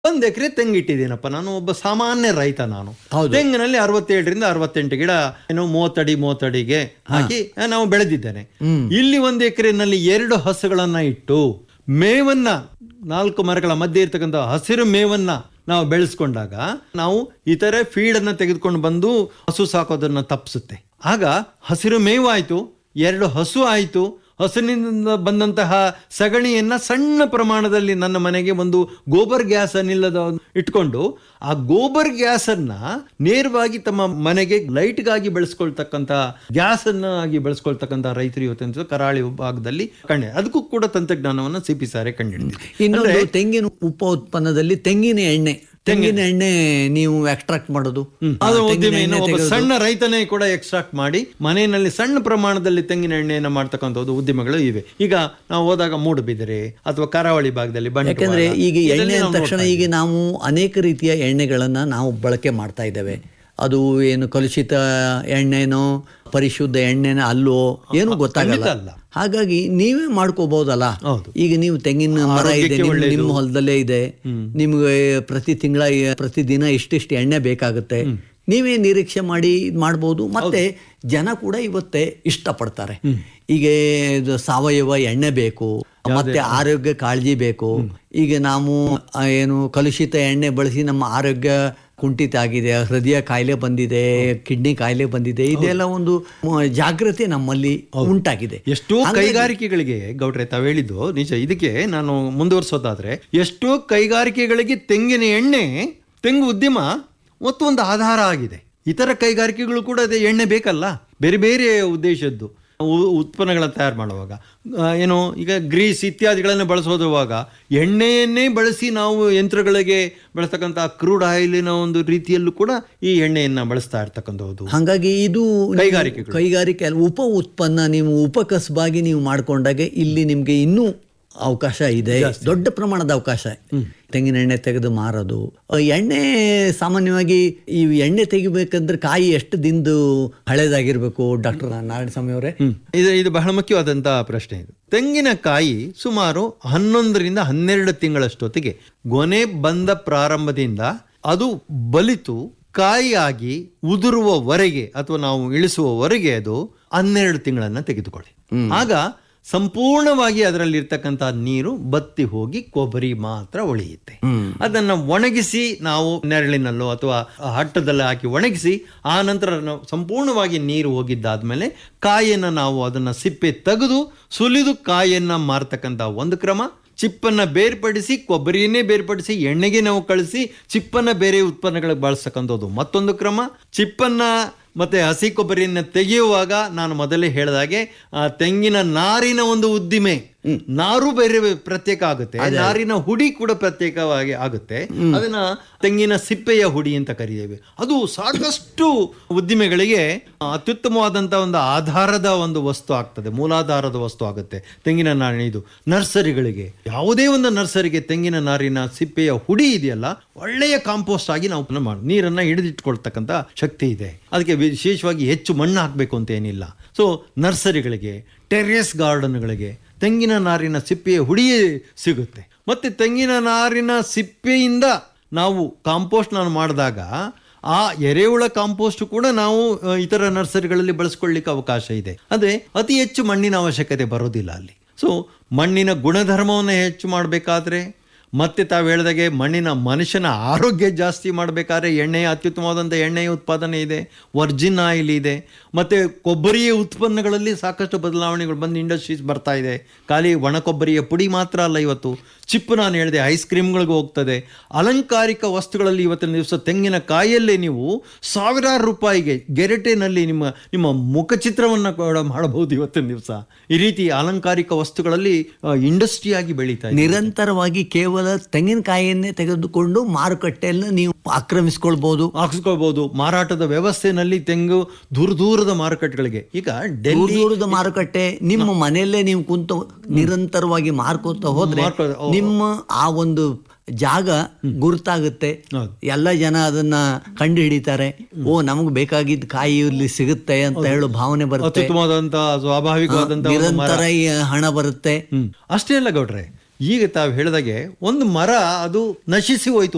ಒಂದ್ ಎಕರೆ ತೆಂಗಿಟ್ಟಿದ್ದೀನಪ್ಪ ನಾನು ಒಬ್ಬ ಸಾಮಾನ್ಯ ರೈತ ನಾನು ಹೌದು. ತೆಂಗಿನಲ್ಲಿ ಅರವತ್ತೇಳರಿಂದ ಅರವತ್ತೆಂಟು ಗಿಡ ಏನು ಮೂವತ್ತಡಿ ಮೂವತ್ತಡಿಗೆ ಹಾಕಿ ಆ, ನಾವು ಬೆಳೆದಿದ್ದೇನೆ ಇಲ್ಲಿ ಒಂದು ಎಕರೆನಲ್ಲಿ ಎರಡು ಹಸುಗಳನ್ನ ಇಟ್ಟು ಮೇವನ್ನ ನಾಲ್ಕು ಮರಗಳ ಮಧ್ಯೆ ಇರ್ತಕ್ಕಂಥ ಹಸಿರು ಮೇವನ್ನ ನಾವು ಬೆಳೆಸ್ಕೊಂಡಾಗ ನಾವು ಇತರೆ ಫೀಡನ್ನ ತೆಗೆದುಕೊಂಡು ಬಂದು ಹಸು ಸಾಕೋದನ್ನ ತಪ್ಪಿಸುತ್ತೆ ಆಗ ಹಸಿರು ಮೇವು ಆಯ್ತು ಎರಡು ಹಸು ಆಯ್ತು ಹಸುವಿನಿಂದ ಬಂದಂತಹ ಸಗಣಿಯನ್ನ ಸಣ್ಣ ಪ್ರಮಾಣದಲ್ಲಿ ನನ್ನ ಮನೆಗೆ ಒಂದು ಗೋಬರ್ ಗ್ಯಾಸ್ ಅನಿಲ್ಲದ ಇಟ್ಕೊಂಡು ಆ ಗೋಬರ್ ಗ್ಯಾಸ್ ಅನ್ನ ನೇರವಾಗಿ ತಮ್ಮ ಮನೆಗೆ ಲೈಟ್ಗಾಗಿ ಬೆಳೆಸ್ಕೊಳ್ತಕ್ಕಂತ ಗ್ಯಾಸ್ ಆಗಿ ಬೆಳೆಸ್ಕೊಳ್ತಕ್ಕಂತ ರೈತರು ಇವತ್ತಿನ ಕರಾಳಿ ಭಾಗದಲ್ಲಿ ಕಂಡು ಅದಕ್ಕೂ ಕೂಡ ತಂತ್ರಜ್ಞಾನವನ್ನ ಸಿಪಿ ಸಾರೆ ಕಂಡುಹಿಡಿದಿದೆ ಇನ್ನೊಂದು ತೆಂಗಿನ ಉಪ ಉತ್ಪನ್ನದಲ್ಲಿ ತೆಂಗಿನ ಎಣ್ಣೆ ತೆಂಗಿನ ಎಣ್ಣೆ ನೀವು ಎಕ್ಸ್ಟ್ರಾಕ್ಟ್ ಮಾಡೋದು ಆ ಅದು ತೆಂಗಿನ ಉದ್ದಿಮೆಯನ್ನು ಎಣ್ಣೆ ಒಬ್ಬ ತೆಗೆದು- ಸಣ್ಣ ರೈತನೇ ಕೂಡ ಎಕ್ಸ್ಟ್ರಾಕ್ಟ್ ಮಾಡಿ ಮನೆಯಲ್ಲಿ ಸಣ್ಣ ಪ್ರಮಾಣದಲ್ಲಿ ತೆಂಗಿನ ಎಣ್ಣೆಯನ್ನು ಮಾಡ್ತಕ್ಕಂಥದ್ದು ಉದ್ಯಮಗಳು ಇವೆ ಈಗ ನಾವು ಹೋದಾಗ ಮೂಡುಬಿದಿರೆ ಅಥವಾ ಕರಾವಳಿ ಭಾಗದಲ್ಲಿ ಬಂಟ್ವಾಳ, ಯಾಕಂದ್ರೆ ಈಗ ಎಣ್ಣೆ ಇದರಲ್ಲಿ ಅಂದ ನಾವು ತಕ್ಷಣ ನೋಡ್ತಾ ಈಗ ನಾವು ಅನೇಕ ರೀತಿಯ ಎಣ್ಣೆಗಳನ್ನ ನಾವು ಬಳಕೆ ಮಾಡ್ತಾ ಇದ್ದೇವೆ ಅದು ಏನು ಕಲುಷಿತ ಎಣ್ಣೆನೋ ಪರಿಶುದ್ಧ ಎಣ್ಣೆನ ಅಲ್ಲೋ ಏನು ಗೊತ್ತಾಗಲ್ಲ ಖಂಡಿತ ಅಲ್ಲ. ಹಾಗಾಗಿ ನೀವೇ ಮಾಡ್ಕೋಬಹುದಲ್ಲ ಹೌದು. ಈಗ ನೀವು ತೆಂಗಿನ ಮರ ಇದೆ ಆರೋಗ್ಯಕ್ಕೆ ನಿಮ್- ಒಳ್ಳೆಯದು. ನಿಮ್ಮ ಹೊಲದಲ್ಲೇ ಇದೆ ನಿಮ್ಗೆ ಪ್ರತಿ ತಿಂಗಳ ಪ್ರತಿದಿನ ಇಷ್ಟಿಷ್ಟು ಎಣ್ಣೆ ಬೇಕಾಗುತ್ತೆ ನೀವೇ ನಿರೀಕ್ಷೆ ಮಾಡಿ ಇದ್ ಮಾಡ್ಬೋದು ಮತ್ತೆ ಜನ ಕೂಡ ಇವತ್ತೇ ಇಷ್ಟಪಡ್ತಾರೆ ಈಗ ಇದು ಸಾವಯವ ಎಣ್ಣೆ ಬೇಕು ಮತ್ತೆ ಆರೋಗ್ಯ ಕಾಳಜಿ ಬೇಕು ಈಗ ನಾವು ಆ, ಏನು ಕಲುಷಿತ ಎಣ್ಣೆ ಬಳಸಿ ನಮ್ಮ ಆರೋಗ್ಯ ಕುಂಠಿತ ಆಗಿದೆ ಹೃದಯ ಕಾಯಿಲೆ ಬಂದಿದೆ ಕಿಡ್ನಿ ಕಾಯಿಲೆ ಬಂದಿದೆ ಇದೆಲ್ಲ ಒಂದು ಮ- ಜಾಗೃತಿ ನಮ್ಮಲ್ಲಿ ಉಂಟಾಗಿದೆ ಎಷ್ಟೋ ಕೈಗಾರಿಕೆಗಳಿಗೆ ಗೌಡ್ರೆ ತಾವು ಹೇಳಿದ್ದು ನಿಜ ಇದಕ್ಕೆ ನಾನು ಮುಂದುವರಿಸೋದಾದ್ರೆ ಎಷ್ಟೋ ಕೈಗಾರಿಕೆಗಳಿಗೆ ತೆಂಗಿನ ಎಣ್ಣೆ ತೆಂಗು ಉದ್ಯಮ ಮತ್ತು ಒಂದು ಆಧಾರ ಆಗಿದೆ ಇತರ ಕೈಗಾರಿಕೆಗಳು ಕೂಡ ಅದೇ ಎಣ್ಣೆ ಬೇಕಲ್ಲ ಬೇರೆ ಬೇರೆ ಉದ್ದೇಶದ್ದು ಉ- ಉತ್ಪನ್ನಗಳನ್ನು ತಯಾರು ಮಾಡುವಾಗ ಆ, ಏನು ಈಗ ಗ್ರೀಸ್ ಇತ್ಯಾದಿಗಳನ್ನು ಬಳಸೋದುವಾಗ ಎಣ್ಣೆಯನ್ನೇ ಬಳಸಿ ನಾವು ಯಂತ್ರಗಳಿಗೆ ಬಳಸ್ತಕ್ಕಂಥ ಕ್ರೂಡ್ ಆಯಿಲಿನ ಒಂದು ರೀತಿಯಲ್ಲೂ ಕೂಡ ಈ ಎಣ್ಣೆಯನ್ನ ಬಳಸ್ತಾ ಇರ್ತಕ್ಕಂಥದ್ದು ಹಾಗಾಗಿ ಇದು ನೀವು ಕೈಗಾರಿಕೆಗಳು. ಕೈಗಾರಿಕೆ ಅಲ್ಲ ಉಪ ಉತ್ಪನ್ನ ನೀವು ಉಪಕಸಬಾಗಿ ನೀವು ಮಾಡ್ಕೊಂಡಾಗ ಇಲ್ಲಿ ನಿಮ್ಗೆ ಇನ್ನೂ ಅವಕಾಶ ಇದೆ ದೊಡ್ಡ ಪ್ರಮಾಣದ ಅವಕಾಶ ತೆಂಗಿನ ಎಣ್ಣೆ ತೆಗೆದು ಮಾರೋದು ಆ, ಎಣ್ಣೆ ಸಾಮಾನ್ಯವಾಗಿ ಈ ಎಣ್ಣೆ ತೆಗಿಬೇಕಂದ್ರೆ ಕಾಯಿ ಎಷ್ಟು ದಿನದ್ದು ಹಳೇದಾಗಿರ್ಬೇಕು ಡಾಕ್ಟರ್ ನಾರಾಯಣ ಸ್ವಾಮಿ ಅವರೇ ಇದು ಇದು ಬಹಳ ಮುಖ್ಯವಾದಂತಹ ಪ್ರಶ್ನೆ ಇದು ತೆಂಗಿನಕಾಯಿ ಸುಮಾರು ಹನ್ನೊಂದರಿಂದ ಹನ್ನೆರಡು ತಿಂಗಳಷ್ಟೊತ್ತಿಗೆ ಗೊನೆ ಬಂದ ಪ್ರಾರಂಭದಿಂದ ಅದು ಬಲಿತು ಕಾಯಿಯಾಗಿ ಉದುರುವವರೆಗೆ ಅಥವಾ ನಾವು ಇಳಿಸುವವರೆಗೆ ಅದು ಹನ್ನೆರಡು ತಿಂಗಳನ್ನ ತೆಗೆದುಕೊಳ್ಳಿ ಆಗ ಸಂಪೂರ್ಣವಾಗಿ ಅದರಲ್ಲಿ ಇರ್ತಕ್ಕಂಥ ನೀರು ಬತ್ತಿ ಹೋಗಿ ಕೊಬ್ಬರಿ ಮಾತ್ರ ಉಳಿಯುತ್ತೆ ಅದನ್ನ ಒಣಗಿಸಿ ನಾವು ನೆರಳಿನಲ್ಲೋ ಅಥವಾ ಹಟ್ಟದಲ್ಲಿ ಹಾಕಿ ಒಣಗಿಸಿ ಆ ನಂತರ ನಾವು ಸಂಪೂರ್ಣವಾಗಿ ನೀರು ಹೋಗಿದ್ದಾದ್ಮೇಲೆ ಕಾಯಿಯನ್ನ ನಾವು ಅದನ್ನ ಸಿಪ್ಪೆ ತೆಗೆದು ಸುಲಿದು ಕಾಯಿಯನ್ನ ಮಾರ್ತಕ್ಕಂಥ ಒಂದು ಕ್ರಮ ಚಿಪ್ಪನ್ನ ಬೇರ್ಪಡಿಸಿ ಕೊಬ್ಬರಿಯನ್ನೇ ಬೇರ್ಪಡಿಸಿ ಎಣ್ಣೆಗೆ ನಾವು ಕಳಿಸಿ ಚಿಪ್ಪನ್ನ ಬೇರೆ ಉತ್ಪನ್ನಗಳಿಗೆ ಬಳಸ್ತಕ್ಕಂಥದ್ದು ಮತ್ತೊಂದು ಕ್ರಮ ಚಿಪ್ಪನ್ನ ಮತ್ತೆ ಹಸಿ ಕೊಬ್ಬರಿಯನ್ನ ತೆಗೆಯುವಾಗ ನಾನು ಮೊದಲೇ ಹೇಳಿದಾಗೆ ಆ ತೆಂಗಿನ ನಾರಿನ ಒಂದು ಉದ್ದಿಮೆ ನಾರು ಬೇರೆ ಪ್ರತ್ಯೇಕ ಆಗುತ್ತೆ ನಾರಿನ ಹುಡಿ ಕೂಡ ಪ್ರತ್ಯೇಕವಾಗಿ ಆಗುತ್ತೆ ಅದನ್ನ ತೆಂಗಿನ ಸಿಪ್ಪೆಯ ಹುಡಿ ಅಂತ ಕರೀತೇವೆ ಅದು ಸಾಕಷ್ಟು ಉದ್ದಿಮೆಗಳಿಗೆ ಅತ್ಯುತ್ತಮವಾದಂತಹ ಒಂದು ಆಧಾರದ ಒಂದು ವಸ್ತು ಆಗ್ತದೆ ಮೂಲಾಧಾರದ ವಸ್ತು ಆಗುತ್ತೆ ತೆಂಗಿನ ನಾರಿನ ಇದು ನರ್ಸರಿಗಳಿಗೆ ಯಾವುದೇ ಒಂದು ನರ್ಸರಿಗೆ ತೆಂಗಿನ ನಾರಿನ ಸಿಪ್ಪೆಯ ಹುಡಿ ಇದೆಯಲ್ಲ ಒಳ್ಳೆಯ ಕಾಂಪೋಸ್ಟ್ ಆಗಿ ನಾವು ಪುನಃ ಮಾಡ್- ನೀರನ್ನ ಹಿಡಿದಿಟ್ಕೊಳ್ತಕ್ಕಂಥ ಶಕ್ತಿ ಇದೆ ಅದಕ್ಕೆ ವಿಶೇಷವಾಗಿ ಹೆಚ್ಚು ಮಣ್ಣು ಹಾಕಬೇಕು ಅಂತ ಏನಿಲ್ಲ ಸೊ ನರ್ಸರಿಗಳಿಗೆ ಟೆರೇಸ್ ಗಾರ್ಡನ್ಗಳಿಗೆ ತೆಂಗಿನ ನಾರಿನ ಸಿಪ್ಪೆಯ ಹುಡಿಯೇ ಸಿಗುತ್ತೆ ಮತ್ತೆ ತೆಂಗಿನ ನಾರಿನ ಸಿಪ್ಪೆಯಿಂದ ನಾವು ಕಾಂಪೋಸ್ಟ್ ನಾನು ಮಾಡಿದಾಗ ಆ ಎರೆಹುಳ ಕಾಂಪೋಸ್ಟ್ ಕೂಡ ನಾವು ಅ, ಇತರ ನರ್ಸರಿಗಳಲ್ಲಿ ಬಳಸ್ಕೊಳ್ಳಿಕ್ಕೆ ಅವಕಾಶ ಇದೆ ಅದೇ ಅತಿ ಹೆಚ್ಚು ಮಣ್ಣಿನ ಅವಶ್ಯಕತೆ ಬರೋದಿಲ್ಲ ಅಲ್ಲಿ ಸೊ ಮಣ್ಣಿನ ಗುಣಧರ್ಮವನ್ನು ಹೆಚ್ಚು ಮಾಡಬೇಕಾದ್ರೆ ಮತ್ತೆ ತಾವು ಹೇಳಿದಾಗೆ ಮಣ್ಣಿನ ಮನುಷ್ಯನ ಆರೋಗ್ಯ ಜಾಸ್ತಿ ಮಾಡಬೇಕಾದ್ರೆ ಎಣ್ಣೆಯ ಅತ್ಯುತ್ತಮವಾದಂಥ ಎಣ್ಣೆಯ ಉತ್ಪಾದನೆ ಇದೆ ವರ್ಜಿನ್ ಆಯಿಲ್ ಇದೆ ಮತ್ತು ಕೊಬ್ಬರಿಯ ಉತ್ಪನ್ನಗಳಲ್ಲಿ ಸಾಕಷ್ಟು ಬದಲಾವಣೆಗಳು ಬಂದು ಇಂಡಸ್ಟ್ರೀಸ್ ಬರ್ತಾ ಇದೆ ಖಾಲಿ ಒಣ ಕೊಬ್ಬರಿಯ ಪುಡಿ ಮಾತ್ರ ಅಲ್ಲ ಇವತ್ತು ಚಿಪ್ ನಾನು ಹೇಳಿದೆ ಐಸ್ ಕ್ರೀಮ್ಗಳಿಗೆ ಹೋಗ್ತದೆ ಅಲಂಕಾರಿಕ ವಸ್ತುಗಳಲ್ಲಿ ಇವತ್ತಿನ ದಿವಸ ತೆಂಗಿನ ಕಾಯಲ್ಲೇ ನೀವು ಸಾವಿರಾರು ರೂಪಾಯಿಗೆ ಗೆರಟೆನಲ್ಲಿ ನಿಮ್ಮ ನಿಮ್ಮ ಮುಖಚಿತ್ರವನ್ನು ಕೂಡ ಮಾಡಬಹುದು ಇವತ್ತಿನ ದಿವಸ ಈ ರೀತಿ ಅಲಂಕಾರಿಕ ವಸ್ತುಗಳಲ್ಲಿ ಇಂಡಸ್ಟ್ರಿಯಾಗಿ ಬೆಳೀತಾ ಇದೆ ನಿರಂತರವಾಗಿ ಕೇವಲ ತೆಂಗಿನಕಾಯಿಯನ್ನೇ ತೆಗೆದುಕೊಂಡು ಮಾರುಕಟ್ಟೆಯಲ್ಲಿ ನೀವು ಆಕ್ರಮಿಸ್ಕೊಳ್ಬಹುದು ಹಾಕಿಸ್ಕೊಳ್ಬಹುದು ಮಾರಾಟದ ವ್ಯವಸ್ಥೆನಲ್ಲಿ ತೆಂಗು ದೂರ ದೂರದ ಮಾರುಕಟ್ಟೆಗಳಿಗೆ ಈಗ ದೂರ ಡೆಲ್ಲಿ ದೂರದ ಮಾರುಕಟ್ಟೆ ನಿಮ್ಮ ಮನೆಯಲ್ಲೇ ನೀವು ಕುಂತು ನಿರಂತರವಾಗಿ ಮಾರ್ಕೋತ ಹೋದ್ರೆ ಮಾರ್ಕೊ- ಓ. ನಿಮ್ಮ ಆ ಒಂದು ಜಾಗ ಗುರುತಾಗುತ್ತೆ ಹೌದು. ಎಲ್ಲ ಜನ ಅದನ್ನ ಕಂಡು ಹಿಡಿತಾರೆ ಓ ನಮಗೆ ಬೇಕಾಗಿದ್ದ ಕಾಯಿ ಇಲ್ಲಿ ಸಿಗುತ್ತೆ ಅಂತ ಹೇಳೋ ಭಾವನೆ ಬರುತ್ತೆ ಅತ್ಯುತ್ತಮವಾದಂತಹ ಸ್ವಾಭಾವಿಕವಾದಂತಹ ಒಂದು ಮರ. ನಿರಂತರ ಈ ಹಣ ಬರುತ್ತೆ ಹ್ಮ್ ಅಷ್ಟೇ ಅಲ್ಲ ಗೌಡ್ರೆ ಈಗ ತಾವು ಹೇಳಿದಾಗೆ ಒಂದು ಮರ ಅದು ನಶಿಸಿ ಹೋಯ್ತು